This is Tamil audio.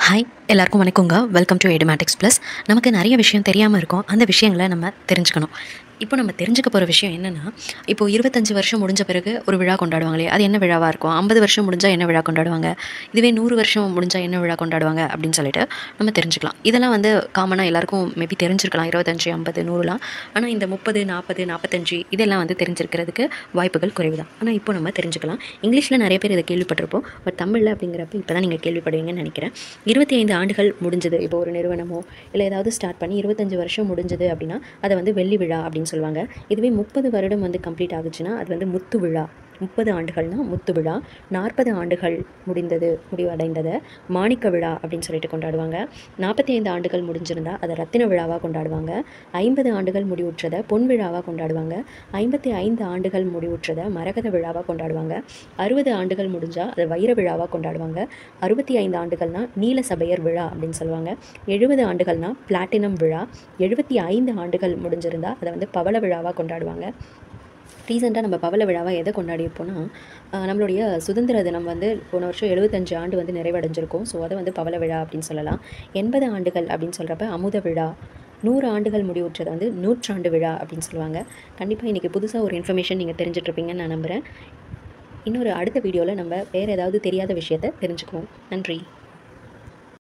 ஹாய் எல்லாருக்கும் வணக்கங்க வெல்கம் டு எடுமேட்டிக்ஸ் ப்ளஸ் நமக்கு நிறைய விஷயம் தெரியாமல் இருக்கும் அந்த விஷயங்களை நம்ம தெரிஞ்சுக்கணும் இப்போ நம்ம தெரிஞ்சுக்க போகிற விஷயம் என்னென்னா இப்போ இருபத்தஞ்சி வருஷம் முடிஞ்ச பிறகு ஒரு விழா கொண்டாடுவாங்களே அது என்ன விழாவாக இருக்கும் ஐம்பது வருஷம் முடிஞ்சால் என்ன விழா கொண்டாடுவாங்க இதுவே நூறு வருஷம் முடிஞ்சால் என்ன விழா கொண்டாடுவாங்க அப்படின்னு சொல்லிட்டு நம்ம தெரிஞ்சுக்கலாம் இதெல்லாம் வந்து காமனாக எல்லாருக்கும் மேபி தெரிஞ்சிருக்கலாம் இருபத்தஞ்சி ஐம்பது நூறுலாம் ஆனால் இந்த முப்பது நாற்பது நாற்பத்தஞ்சு இதெல்லாம் வந்து தெரிஞ்சிருக்கிறதுக்கு வாய்ப்புகள் குறைவு தான் ஆனால் இப்போ நம்ம தெரிஞ்சுக்கலாம் இங்கிலீஷில் நிறைய பேர் இதை கேள்விப்பட்டிருப்போம் பட் தமிழில் அப்படிங்கிறப்ப இப்போ தான் நீங்கள் கேள்விப்படுவீங்கன்னு நினைக்கிறேன் இருபத்தி ஐந்து ஆண்டுகள் முடிஞ்சது இப்போ ஒரு நிறுவனமோ இல்லை ஏதாவது ஸ்டார்ட் பண்ணி இருபத்தஞ்சு வருஷம் முடிஞ்சது அப்படின்னா அதை வந்து வெள்ளி விழா அப்படின்னு சொல்லுவாங்க இதுவே முப்பது வருடம் வந்து கம்ப்ளீட் ஆகுச்சுன்னா அது வந்து முத்து விழா முப்பது ஆண்டுகள்னா முத்து விழா நாற்பது ஆண்டுகள் முடிந்தது முடிவடைந்ததை மாணிக்க விழா அப்படின்னு சொல்லிட்டு கொண்டாடுவாங்க நாற்பத்தி ஐந்து ஆண்டுகள் முடிஞ்சிருந்தா அதை ரத்தின விழாவாக கொண்டாடுவாங்க ஐம்பது ஆண்டுகள் முடிவுற்றதை பொன் விழாவாக கொண்டாடுவாங்க ஐம்பத்தி ஐந்து ஆண்டுகள் முடிவுற்றதை மரகத விழாவாக கொண்டாடுவாங்க அறுபது ஆண்டுகள் முடிஞ்சால் அதை வைர விழாவாக கொண்டாடுவாங்க அறுபத்தி ஐந்து ஆண்டுகள்னா நீல சபையர் விழா அப்படின்னு சொல்லுவாங்க எழுபது ஆண்டுகள்னா பிளாட்டினம் விழா எழுபத்தி ஐந்து ஆண்டுகள் முடிஞ்சிருந்தா அதை வந்து பவள விழாவாக கொண்டாடுவாங்க ரீசெண்டாக நம்ம பவள விழாவை எதை கொண்டாடியிருப்போம்னா ஆஹ் நம்மளுடைய சுதந்திர தினம் வந்து போன வருஷம் எழுபத்தஞ்சு ஆண்டு வந்து நிறைவடைஞ்சிருக்கும் ஸோ அதை வந்து பவள விழா அப்படின்னு சொல்லலாம் எண்பது ஆண்டுகள் அப்படின்னு சொல்கிறப்ப அமுத விழா நூறு ஆண்டுகள் முடிவுற்றதை வந்து நூற்றாண்டு விழா அப்படின்னு சொல்லுவாங்க கண்டிப்பாக இன்றைக்கி புதுசாக ஒரு இன்ஃபர்மேஷன் நீங்கள் தெரிஞ்சிட்ருப்பீங்கன்னு நான் நம்புகிறேன் இன்னொரு அடுத்த வீடியோவில் நம்ம வேறு ஏதாவது தெரியாத விஷயத்தை தெரிஞ்சுக்குவோம் நன்றி